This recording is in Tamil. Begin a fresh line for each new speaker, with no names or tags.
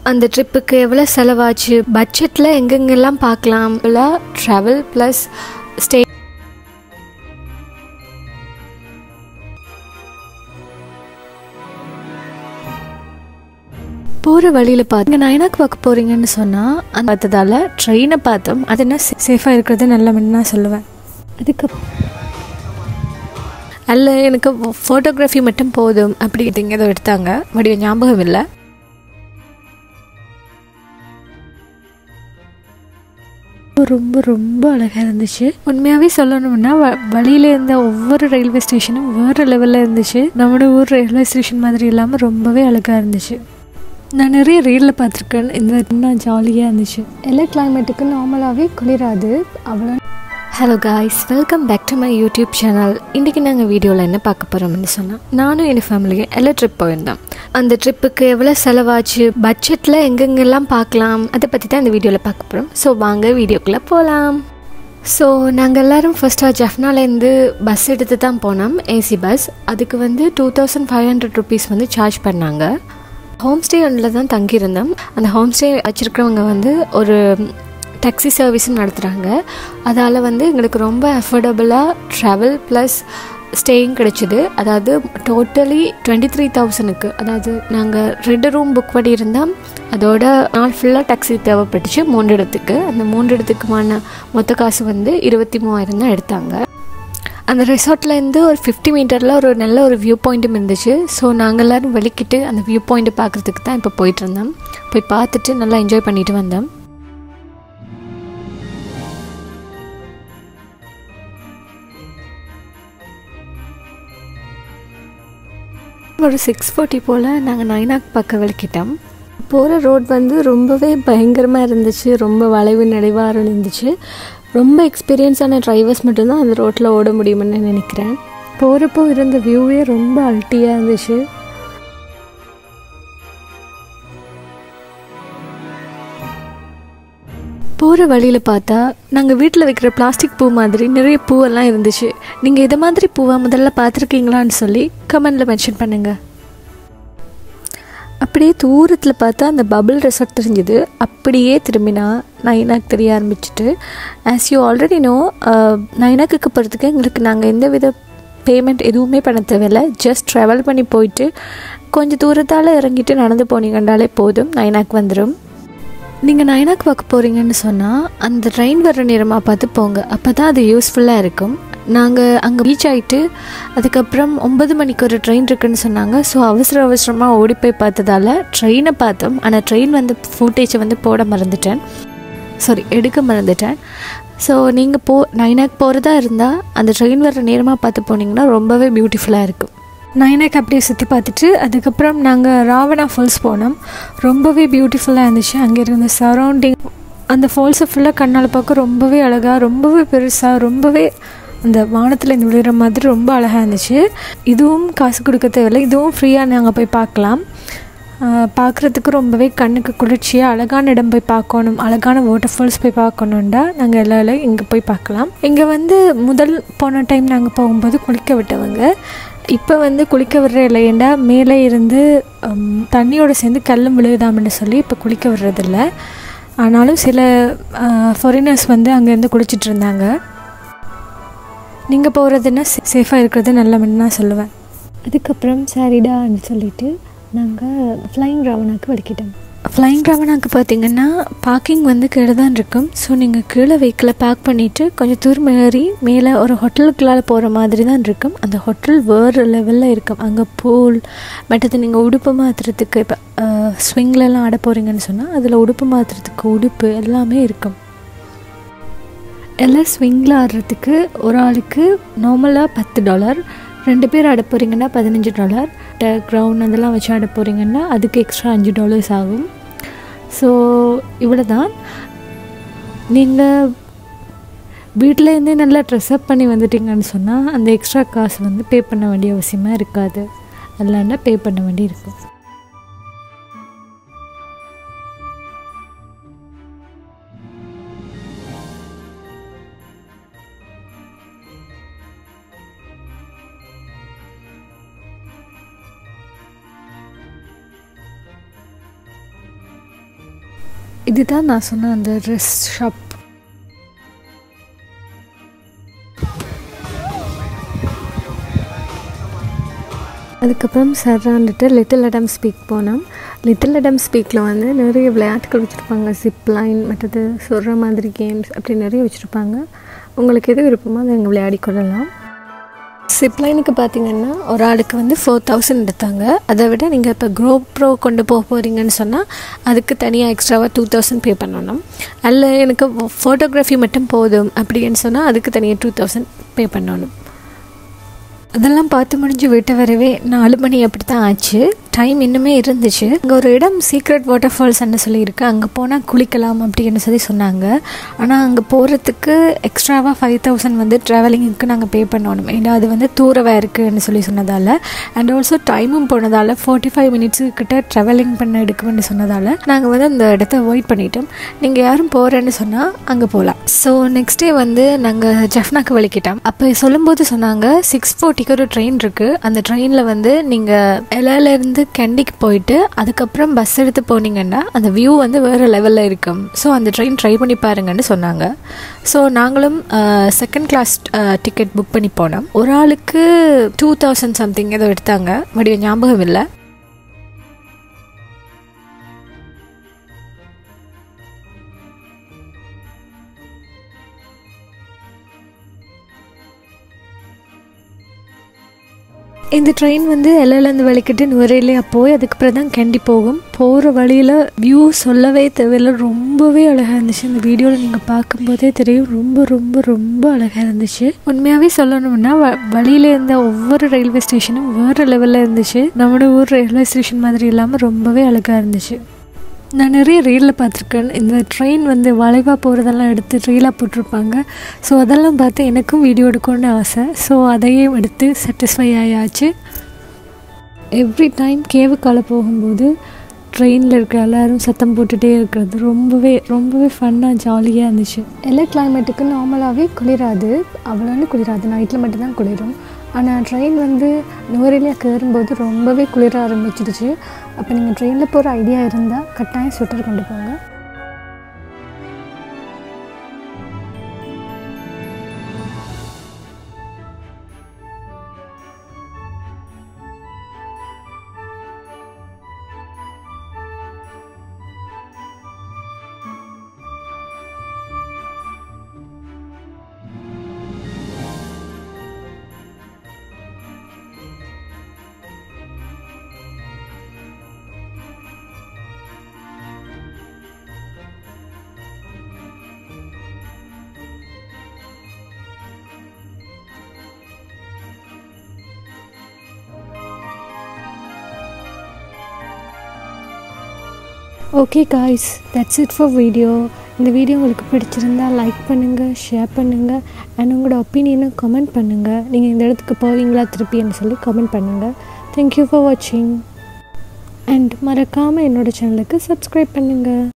அந்த ட்ரிப்புக்கு எவ்வளோ செலவாச்சு பட்ஜெட்டில் எங்கெங்கெல்லாம் பார்க்கலாம் ட்ராவல் ப்ளஸ் ஸ்டே போகிற வழியில் பார்த்து நீங்கள் நயனாக்கு பார்க்க போகிறீங்கன்னு சொன்னால் அந்த பார்த்ததால ட்ரெயினை பார்த்தோம் அது என்ன சேஃபாக இருக்கிறது நல்ல நான் சொல்லுவேன் அதுக்கு அல்ல எனக்கு ஃபோட்டோகிராஃபி மட்டும் போதும் அப்படி ஏதோ எடுத்தாங்க வடிவ ஞாபகம் இல்லை ரொம்ப ரொம்ப அழகாக இருந்துச்சு உண்மையாகவே சொல்லணும்னா வ வழியில் இருந்த ஒவ்வொரு ரயில்வே ஸ்டேஷனும் வேறு லெவலில் இருந்துச்சு நம்மளோட ஊர் ரயில்வே ஸ்டேஷன் மாதிரி இல்லாமல் ரொம்பவே அழகாக இருந்துச்சு நான் நிறைய ரயிலில் பார்த்துருக்கேன் இந்த இன்னும் ஜாலியாக இருந்துச்சு எல்லா கிளைமேட்டுக்கும் நார்மலாகவே குளிராது அவ்வளோ hello guys welcome back to my YouTube channel இன்றைக்கி நாங்கள் வீடியோவில் என்ன பார்க்க போகிறோம்னு சொன்னால் நானும் என் ஃபேமிலியும் எல்லா ட்ரிப் போயிருந்தோம் அந்த ட்ரிப்புக்கு எவ்வளோ செலவாச்சு பட்ஜெட்டில் எங்கெங்கெல்லாம் பார்க்கலாம் அதை பற்றி தான் இந்த வீடியோவில் பார்க்க போகிறோம் ஸோ வாங்க வீடியோக்குள்ளே போகலாம் ஸோ நாங்கள் எல்லோரும் ஃபஸ்ட்டாக ஜஃப்னாலேருந்து பஸ் எடுத்து தான் போனோம் ஏசி பஸ் அதுக்கு வந்து two thousand five hundred rupees வந்து சார்ஜ் பண்ணாங்க ஹோம் ஸ்டே ஒன்றில் தான் தங்கியிருந்தோம் அந்த ஹோம் ஸ்டே வச்சுருக்கிறவங்க வந்து ஒரு டாக்ஸி சர்வீஸும் நடத்துகிறாங்க அதால் வந்து எங்களுக்கு ரொம்ப அஃபோர்டபுளாக ட்ராவல் ப்ளஸ் ஸ்டேயும் கிடச்சிது அதாவது டோட்டலி டுவெண்ட்டி த்ரீ தௌசண்ட்க்கு அதாவது நாங்கள் ரெண்டு ரூம் புக் பண்ணியிருந்தோம் அதோட நாள் ஃபுல்லாக டாக்ஸி தேவைப்பட்டுச்சு மூன்று இடத்துக்கு அந்த மூன்று இடத்துக்குமான மொத்த காசு வந்து இருபத்தி மூவாயிரம் தான் எடுத்தாங்க அந்த ரெசார்ட்லேருந்து ஒரு ஃபிஃப்டி மீட்டரில் ஒரு நல்ல ஒரு வியூ பாயிண்ட்டும் இருந்துச்சு ஸோ நாங்கள் எல்லோரும் வெளிக்கிட்டு அந்த வியூ பாயிண்ட்டை பார்க்குறதுக்கு தான் இப்போ போயிட்டு இருந்தோம் போய் பார்த்துட்டு நல்லா என்ஜாய் பண்ணிட்டு வந்தோம் ஒரு சிக்ஸ் ஃபார்ட்டி போல் நாங்கள் நைனாக் பக்கம் வெளிக்கிட்டோம் போகிற ரோட் வந்து ரொம்பவே பயங்கரமாக இருந்துச்சு ரொம்ப வளைவு நடைவாக இருந்துச்சு ரொம்ப எக்ஸ்பீரியன்ஸான டிரைவர்ஸ் மட்டும்தான் அந்த ரோட்டில் ஓட முடியும்னு நினைக்கிறேன் போகிறப்போ இருந்த வியூவே ரொம்ப அல்ட்டியாக இருந்துச்சு போகிற வழியில் பார்த்தா நாங்கள் வீட்டில் வைக்கிற பிளாஸ்டிக் பூ மாதிரி நிறைய பூவெல்லாம் இருந்துச்சு நீங்கள் இதை மாதிரி பூவை முதல்ல பார்த்துருக்கீங்களான்னு சொல்லி கமெண்டில் மென்ஷன் பண்ணுங்கள் அப்படியே தூரத்தில் பார்த்தா அந்த பபுள் ரெசார்ட் தெரிஞ்சுது அப்படியே திரும்பினா நைனாக்கு தெரிய ஆரம்பிச்சிட்டு ஆஸ் யூ ஆல்ரெடி நோ நைனாக்கு போகிறதுக்கு எங்களுக்கு நாங்கள் எந்த வித பேமெண்ட் எதுவுமே பண்ண தேவையில்லை ஜஸ்ட் ட்ராவல் பண்ணி போயிட்டு கொஞ்சம் தூரத்தால் இறங்கிட்டு நடந்து போனீங்கன்றாலே போதும் நைனாக்கு வந்துடும் நீங்கள் நைனாக்கு பார்க்க போகிறீங்கன்னு சொன்னால் அந்த ட்ரெயின் வர்ற நேரமாக பார்த்து போங்க அப்போ தான் அது யூஸ்ஃபுல்லாக இருக்கும் நாங்கள் அங்கே ரீச் ஆகிட்டு அதுக்கப்புறம் ஒன்பது மணிக்கு ஒரு ட்ரெயின் இருக்குன்னு சொன்னாங்க ஸோ அவசர அவசரமாக ஓடி போய் பார்த்ததால ட்ரெயினை பார்த்தோம் ஆனால் ட்ரெயின் வந்து ஃபுட்டேஜை வந்து போட மறந்துட்டேன் சாரி எடுக்க மறந்துட்டேன் ஸோ நீங்கள் போ நைனாக் போகிறதா இருந்தால் அந்த ட்ரெயின் வர்ற நேரமாக பார்த்து போனீங்கன்னா ரொம்பவே பியூட்டிஃபுல்லாக இருக்கும் நைனாக் அப்படியே சுற்றி பார்த்துட்டு அதுக்கப்புறம் நாங்கள் ராவணா ஃபால்ஸ் போனோம் ரொம்பவே பியூட்டிஃபுல்லாக இருந்துச்சு அங்கே இருந்த சரௌண்டிங் அந்த ஃபால்ஸை ஃபுல்லாக கண்ணால் பார்க்க ரொம்பவே அழகாக ரொம்பவே பெருசாக ரொம்பவே அந்த வானத்தில் இந்த விழுகிற மாதிரி ரொம்ப அழகாக இருந்துச்சு இதுவும் காசு கொடுக்க தேவையில்லை இதுவும் ஃப்ரீயாக நாங்கள் போய் பார்க்கலாம் பார்க்குறதுக்கு ரொம்பவே கண்ணுக்கு குளிர்ச்சியாக அழகான இடம் போய் பார்க்கணும் அழகான வாட்டர் ஃபால்ஸ் போய் பார்க்கணுண்டா நாங்கள் எல்லாரும் இங்கே போய் பார்க்கலாம் இங்கே வந்து முதல் போன டைம் நாங்கள் போகும்போது குளிக்க விட்டவங்க இப்போ வந்து குளிக்க விடுற இல்லையண்டா மேலே இருந்து தண்ணியோடு சேர்ந்து கல்லும் விழுகுதாம்னு சொல்லி இப்போ குளிக்க விடுறதில்ல ஆனாலும் சில ஃபாரினர்ஸ் வந்து அங்கேருந்து குளிச்சுட்டு இருந்தாங்க நீங்கள் போகிறதுன்னா சேஃபாக இருக்கிறது நல்லமென்னு நான் சொல்லுவேன் அதுக்கப்புறம் சரிடான்னு சொல்லிட்டு நாங்கள் ஃப்ளைங் ராவனாக்கு வலிக்கிட்டோம் ஃப்ளைங் ராவனாக்கு பார்த்தீங்கன்னா பார்க்கிங் வந்து கீழே தான் இருக்கும் ஸோ நீங்கள் கீழே வெஹிக்கிளை பார்க் பண்ணிவிட்டு கொஞ்சம் தூரம் ஏறி மேலே ஒரு ஹோட்டலுக்குள்ளால் போகிற மாதிரி தான் இருக்கும் அந்த ஹோட்டல் வேறு லெவலில் இருக்கும் அங்கே பூல் மற்றது நீங்கள் உடுப்பு மாற்றுறதுக்கு இப்போ ஸ்விங்லலாம் ஆட போகிறீங்கன்னு சொன்னால் அதில் உடுப்பு மாற்றுறதுக்கு உடுப்பு எல்லாமே இருக்கும் எல்லாம் ஸ்விங்கில் ஆடுறதுக்கு ஒரு ஆளுக்கு நார்மலாக பத்து டாலர் ரெண்டு பேர் ஆட போகிறீங்கன்னா பதினஞ்சு டாலர் க்ரௌண்ட் அதெல்லாம் வச்சு ஆட போகிறீங்கன்னா அதுக்கு எக்ஸ்ட்ரா அஞ்சு டாலர்ஸ் ஆகும் ஸோ இவ்வளோ தான் நீங்கள் வீட்டிலேருந்தே நல்லா ட்ரெஸ்அப் பண்ணி வந்துட்டீங்கன்னு சொன்னால் அந்த எக்ஸ்ட்ரா காசு வந்து பே பண்ண வேண்டிய அவசியமாக இருக்காது அதெல்லாம் பே பண்ண வேண்டி இருக்கும் இதுதான் நான் சொன்ன அந்த ட்ரெஸ் ஷாப் அதுக்கப்புறம் சர்ராண்டுட்டு லிட்டில் அடம் ஸ்பீக் போனோம் லிட்டில் அடம் ஸ்பீக்கில் வந்து நிறைய விளையாட்டுகள் வச்சுருப்பாங்க சிப் லைன் மற்றது சொல்கிற மாதிரி கேம்ஸ் அப்படி நிறைய வச்சுருப்பாங்க உங்களுக்கு எது விருப்பமோ அதை அங்கே விளையாடி கொள்ளலாம் சிப்லைனுக்கு பார்த்தீங்கன்னா ஒரு ஆளுக்கு வந்து ஃபோர் தௌசண்ட் எடுத்தாங்க அதை விட நீங்கள் இப்போ க்ரோ ப்ரோ கொண்டு போக போகிறீங்கன்னு சொன்னால் அதுக்கு தனியாக எக்ஸ்ட்ராவாக டூ தௌசண்ட் பே பண்ணணும் அல்ல எனக்கு ஃபோட்டோகிராஃபி மட்டும் போதும் அப்படின்னு சொன்னால் அதுக்கு தனியாக டூ தௌசண்ட் பே பண்ணணும் அதெல்லாம் பார்த்து முடிஞ்சு வீட்டை வரவே நாலு மணி அப்படி தான் ஆச்சு டைம் இன்னுமே இருந்துச்சு அங்கே ஒரு இடம் சீக்ரெட் வாட்டர் ஃபால்ஸ்ன்னு சொல்லியிருக்கு அங்கே போனால் குளிக்கலாம் அப்படின்னு சொல்லி சொன்னாங்க ஆனால் அங்கே போகிறதுக்கு எக்ஸ்ட்ராவாக ஃபைவ் தௌசண்ட் வந்து ட்ராவலிங்குக்கு நாங்கள் பே பண்ணணும் ஏன்னா அது வந்து தூரவாக இருக்குன்னு சொல்லி சொன்னதால் அண்ட் ஆல்சோ டைமும் போனதால் ஃபார்ட்டி ஃபைவ் மினிட்ஸு கிட்ட ட்ராவலிங் பண்ண எடுக்கும்னு சொன்னதால் நாங்கள் வந்து அந்த இடத்த அவாய்ட் பண்ணிட்டோம் நீங்கள் யாரும் போகிறேன்னு சொன்னால் அங்கே போகலாம் ஸோ நெக்ஸ்ட் டே வந்து நாங்கள் ஜஃப்னாக்கு வலிக்கிட்டோம் அப்போ சொல்லும்போது சொன்னாங்க சிக்ஸ் ஃபோர்ட்டிக்கு ஒரு ட்ரெயின் இருக்குது அந்த ட்ரெயினில் வந்து நீங்கள் எலாலேருந்து கண்டிக்கு போயிட்டு அதுக்கப்புறம் பஸ் எடுத்து போனீங்கன்னா அந்த வியூ வந்து வேறு லெவலில் இருக்கும் ஸோ அந்த ட்ரெயின் ட்ரை பண்ணி பாருங்கன்னு சொன்னாங்க ஸோ நாங்களும் செகண்ட் கிளாஸ் டிக்கெட் புக் பண்ணி போனோம் ஒரு ஆளுக்கு டூ தௌசண்ட் சம்திங் ஏதோ எடுத்தாங்க வடிவ ஞாபகம் இல்லை இந்த ட்ரெயின் வந்து எல்லையிலேருந்து வலிக்கிட்டு நுரையிலேயே போய் அதுக்கப்புறம் தான் கேண்டி போகும் போகிற வழியில் வியூ சொல்லவே தேவையில்லை ரொம்பவே அழகாக இருந்துச்சு இந்த வீடியோவில் நீங்கள் பார்க்கும்போதே தெரியும் ரொம்ப ரொம்ப ரொம்ப அழகாக இருந்துச்சு உண்மையாகவே சொல்லணும்னா வ வழியில் இருந்த ஒவ்வொரு ரயில்வே ஸ்டேஷனும் வேறு லெவலில் இருந்துச்சு நம்மளோட ஊர் ரயில்வே ஸ்டேஷன் மாதிரி இல்லாமல் ரொம்பவே அழகாக இருந்துச்சு நான் நிறைய ரீலில் பார்த்துருக்கேன் இந்த ட்ரெயின் வந்து வளைவாக போகிறதெல்லாம் எடுத்து ரீலாக போட்டிருப்பாங்க ஸோ அதெல்லாம் பார்த்து எனக்கும் வீடியோ எடுக்கணும்னு ஆசை ஸோ அதையும் எடுத்து சாட்டிஸ்ஃபை ஆயாச்சு எவ்ரி டைம் கேவுக்கால போகும்போது ட்ரெயினில் இருக்கிற எல்லோரும் சத்தம் போட்டுகிட்டே இருக்கிறது ரொம்பவே ரொம்பவே ஃபன்னாக ஜாலியாக இருந்துச்சு எல்லா கிளைமேட்டுக்கு நார்மலாகவே குளிராது அவ்வளோன்னு குளிராது நைட்டில் மட்டும்தான் குளிரும் ஆனால் ட்ரெயின் வந்து நுவரெலியாக கயறும்போது ரொம்பவே குளிர ஆரம்பிச்சிடுச்சு அப்போ நீங்கள் ட்ரெயினில் போகிற ஐடியா இருந்தால் கட்டாயம் ஸ்வெட்டர் கொண்டு போங்க okay guys that's it for video இந்த வீடியோ உங்களுக்கு பிடிச்சிருந்தா லைக் பண்ணுங்கள் ஷேர் பண்ணுங்கள் அண்ட் உங்களோட ஒப்பீனியனை கமெண்ட் பண்ணுங்கள் நீங்கள் இந்த இடத்துக்கு போவீங்களா திருப்பின்னு சொல்லி கமெண்ட் பண்ணுங்கள் தேங்க்யூ ஃபார் வாட்சிங் அண்ட் மறக்காமல் என்னோடய சேனலுக்கு சப்ஸ்கிரைப் பண்ணுங்கள்